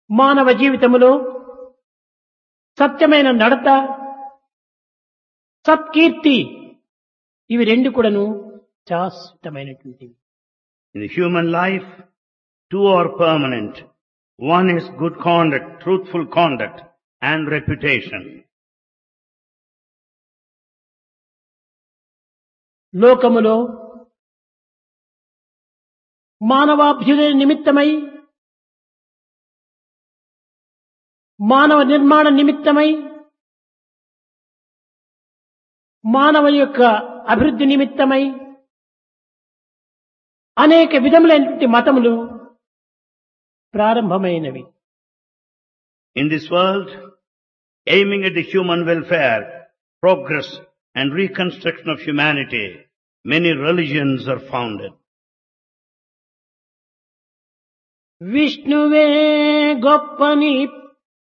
మానవ జీవితములో సత్యమైన నడత సత్కీర్తి ఇవి రెండు కూడాను శాశ్వతమైనటువంటివి In the human life, two are permanent. One is good conduct, truthful conduct, and reputation. లోకములో మానవాభ్యుదయ నిమిత్తమై మానవ నిర్మాణ నిమిత్తమై మానవ యొక్క అభివృద్ధి నిమిత్తమై అనేక విధములైనటువంటి మతములు ప్రారంభమైనవి In this world, aiming at the human welfare, progress, and reconstruction of humanity, many religions are founded. విష్ణువే గొప్పని